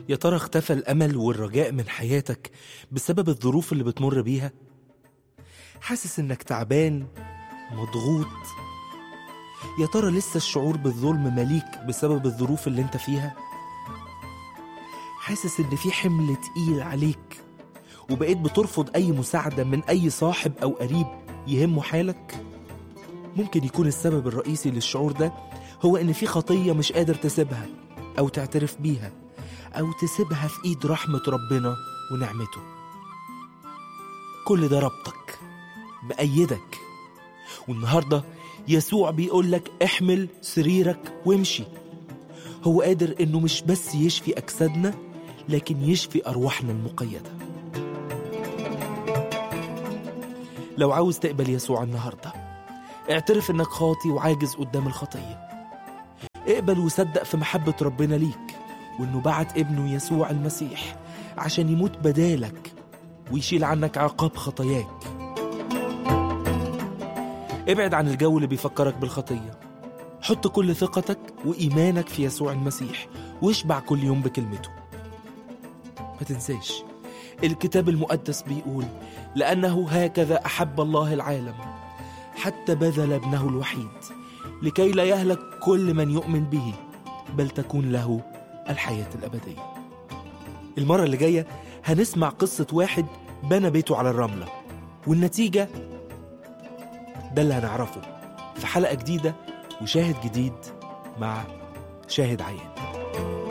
يا ترى اختفى الأمل والرجاء من حياتك بسبب الظروف اللي بتمر بيها؟ حاسس إنك تعبان مضغوط يا ترى لسه الشعور بالظلم مليك بسبب الظروف اللي انت فيها؟ حاسس إن في حمل تقيل عليك وبقيت بترفض أي مساعدة من أي صاحب أو قريب يهمه حالك؟ ممكن يكون السبب الرئيسي للشعور ده هو إن في خطية مش قادر تسيبها أو تعترف بيها أو تسيبها في إيد رحمة ربنا ونعمته كل ده ربطك مأيدك والنهاردة يسوع بيقول لك احمل سريرك وامشي هو قادر إنه مش بس يشفي أجسادنا لكن يشفي أرواحنا المقيدة لو عاوز تقبل يسوع النهارده اعترف انك خاطي وعاجز قدام الخطيه اقبل وصدق في محبه ربنا ليك وانه بعت ابنه يسوع المسيح عشان يموت بدالك ويشيل عنك عقاب خطاياك ابعد عن الجو اللي بيفكرك بالخطيه حط كل ثقتك وايمانك في يسوع المسيح واشبع كل يوم بكلمته ما تنساش الكتاب المقدس بيقول لانه هكذا احب الله العالم حتى بذل ابنه الوحيد لكي لا يهلك كل من يؤمن به بل تكون له الحياه الابديه المره اللي جايه هنسمع قصه واحد بنى بيته على الرمله والنتيجه ده اللي هنعرفه في حلقه جديده وشاهد جديد مع شاهد عيان